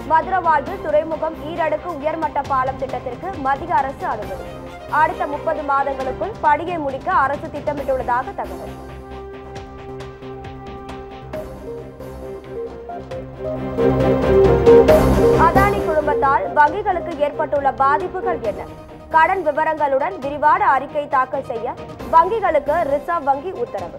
மதுரவாயில் துறைமுகம் ஈரடுக்கு உயர்மட்ட பாலம் திட்டத்திற்கு மத்திய அரசு அனுமதி அடுத்த முப்பது மாதங்களுக்குள் பணியை முடிக்க அரசு திட்டமிட்டுள்ளதாக தகவல் அதானி குழுமத்தால் வங்கிகளுக்கு ஏற்பட்டுள்ள பாதிப்புகள் என்ன கடன் விவரங்களுடன் விரிவான அறிக்கை தாக்கல் செய்ய வங்கிகளுக்கு ரிசர்வ் வங்கி உத்தரவு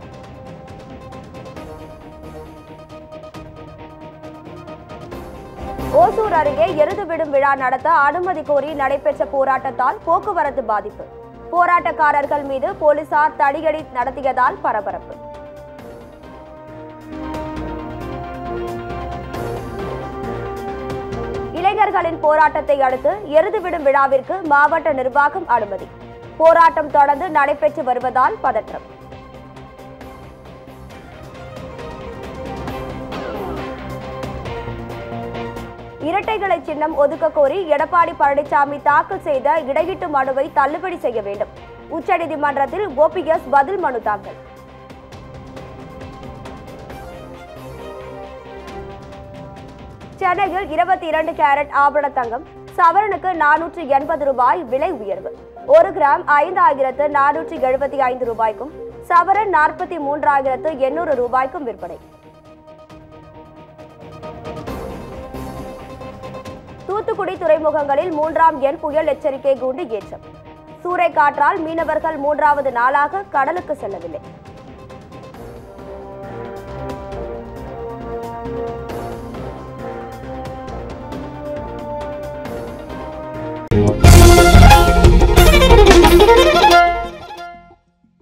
ஓசூர் அருகே எருது விடும் விழா நடத்த அனுமதி கோரி நடைபெற்ற போராட்டத்தால் போக்குவரத்து பாதிப்பு போராட்டக்காரர்கள் மீது போலீசார் தடியடி நடத்தியதால் பரபரப்பு இளைஞர்களின் போராட்டத்தை அடுத்து எருது விடும் விழாவிற்கு மாவட்ட நிர்வாகம் அனுமதி போராட்டம் தொடர்ந்து நடைபெற்று வருவதால் பதற்றம் இரட்டைகளை சின்னம் ஒதுக்க கோரி எடப்பாடி பழனிசாமி தாக்கல் செய்த இடையீட்டு மனுவை தள்ளுபடி செய்ய வேண்டும் உச்சநீதிமன்றத்தில் ஓபிஎஸ் பதில் மனு தாக்கல் சென்னையில் இருபத்தி இரண்டு கேரட் ஆபரண தங்கம் சவரனுக்கு நானூற்று எண்பது ரூபாய் விலை உயர்வு ஒரு கிராம் ஐந்தாயிரத்து நானூற்றி எழுபத்தி ஐந்து ரூபாய்க்கும் சவரன் நாற்பத்தி மூன்றாயிரத்து எண்ணூறு ரூபாய்க்கும் விற்பனை தூத்துக்குடி துறைமுகங்களில் மூன்றாம் எண் புயல் எச்சரிக்கை கூண்டு ஏற்றம் சூறைக்காற்றால் மீனவர்கள் மூன்றாவது நாளாக கடலுக்கு செல்லவில்லை